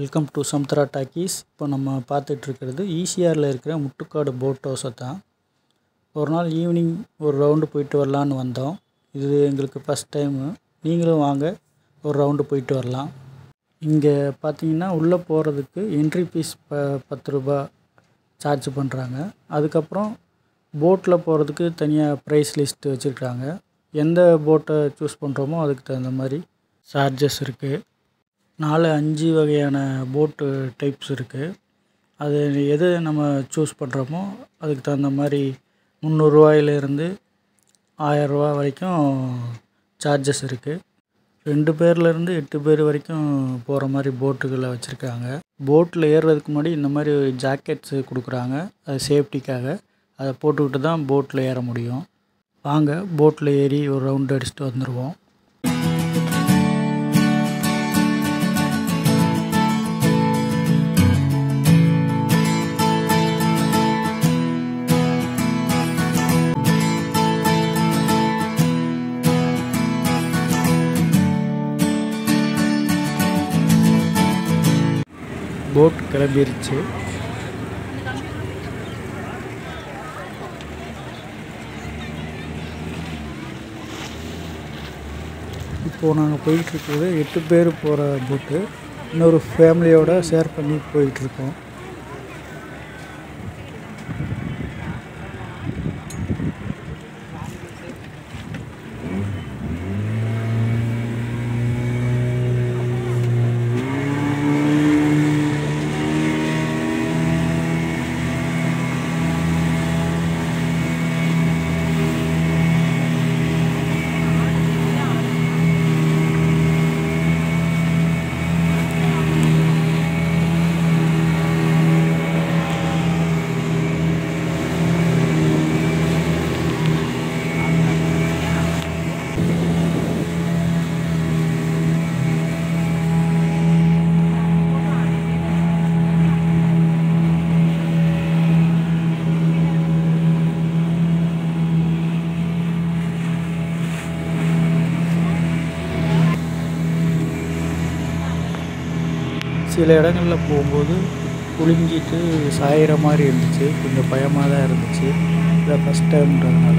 welcome to Samudra talkies இப்போ நம்ம பார்த்துட்ருக்கிறது ஈசிஆரில் இருக்கிற முட்டுக்காடு போட் ஹவுஸை தான் ஒரு நாள் ஈவினிங் ஒரு ரவுண்டு போயிட்டு வரலான்னு வந்தோம் இது எங்களுக்கு ஃபஸ்ட் டைமு நீங்களும் வாங்க ஒரு ரவுண்டு போயிட்டு வரலாம் இங்கே பார்த்தீங்கன்னா உள்ளே போகிறதுக்கு என்ட்ரி ஃபீஸ் ப பத்து ரூபா சார்ஜ் பண்ணுறாங்க அதுக்கப்புறம் போட்டில் போகிறதுக்கு தனியாக ப்ரைஸ் லிஸ்ட்டு வச்சுருக்காங்க எந்த போட்டை சூஸ் பண்ணுறோமோ அதுக்கு தகுந்த மாதிரி சார்ஜஸ் இருக்குது நாலு அஞ்சு வகையான போட்டு டைப்ஸ் இருக்குது அது எது நம்ம சூஸ் பண்ணுறோமோ அதுக்கு தகுந்த மாதிரி முந்நூறுரூவாயிலேருந்து ஆயரூவா வரைக்கும் சார்ஜஸ் இருக்குது ரெண்டு பேர்லேருந்து எட்டு பேர் வரைக்கும் போகிற மாதிரி போட்டுகளை வச்சுருக்காங்க போட்டில் ஏறுறதுக்கு முன்னாடி இந்த மாதிரி ஜாக்கெட்ஸு கொடுக்குறாங்க அது சேஃப்டிக்காக அதை போட்டுக்கிட்டு தான் போட்டில் ஏற முடியும் வாங்க போட்டில் ஏறி ஒரு ரவுண்டு அடிச்சுட்டு வந்துடுவோம் போட் கிளம்பிருச்சு இப்போது நாங்கள் போயிட்டுருக்கிறது எட்டு பேர் போகிற போட்டு இன்னொரு ஃபேமிலியோடு ஷேர் பண்ணி போயிட்டுருக்கோம் சில இடங்களில் போகும்போது குலுங்கிட்டு சாயிற மாதிரி இருந்துச்சு கொஞ்சம் பயமாக தான் இருந்துச்சு இதை ஃபஸ்ட் டைம்ன்றதுனால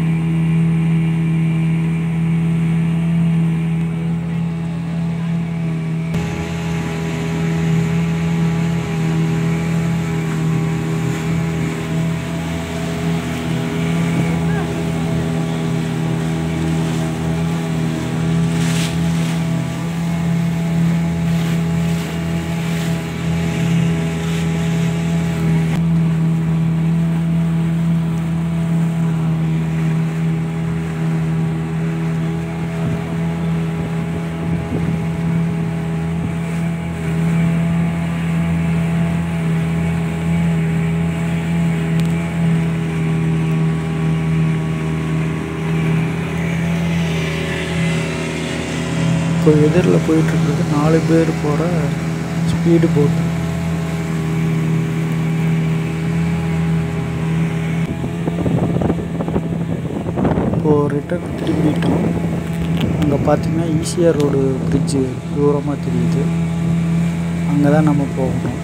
இப்போ எதிரில் போயிட்டுருக்குறது நாலு பேர் போகிற ஸ்பீடு போட்டு இப்போது ரிட்டர்ன் திரும்பிட்டோம் அங்கே பார்த்தீங்கன்னா ஈசிஆர் ரோடு பிரிட்ஜு தூரமாக தெரியுது அங்கே தான் நம்ம போகணும்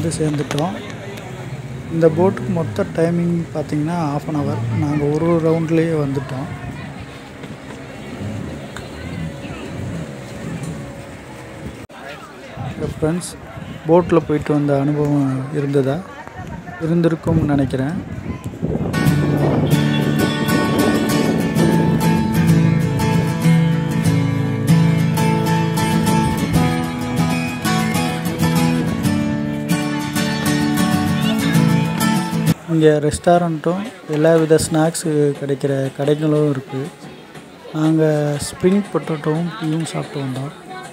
வந்து சேர்ந்துட்டோம் இந்த போட்டுக்கு மொத்த டைமிங் பார்த்திங்கன்னா ஆஃப் அன் ஹவர் நாங்கள் ஒரு ரவுண்ட்லேயே வந்துட்டோம் ஃப்ரெண்ட்ஸ் போட்டில் போயிட்டு வந்த அனுபவம் இருந்ததா இருந்திருக்கும்னு நினைக்கிறேன் இங்கே ரெஸ்டாரண்ட்டும் எல்லா வித ஸ்நாக்ஸு கிடைக்கிற கடைகளும் இருக்குது நாங்கள் ஸ்ப்ரிங் பொட்டேட்டோவும் டீயும் சாப்பிட்டு வந்தோம்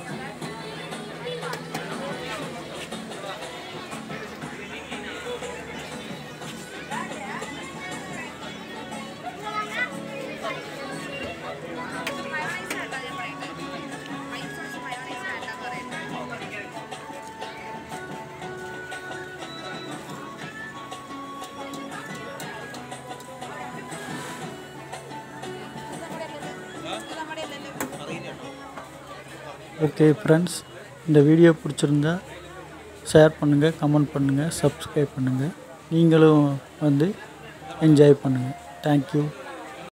ஓகே ஃப்ரெண்ட்ஸ் இந்த வீடியோ பிடிச்சிருந்தா ஷேர் பண்ணுங்கள் கமெண்ட் பண்ணுங்கள் சப்ஸ்கிரைப் பண்ணுங்கள் நீங்களும் வந்து என்ஜாய் பண்ணுங்கள் தேங்க்யூ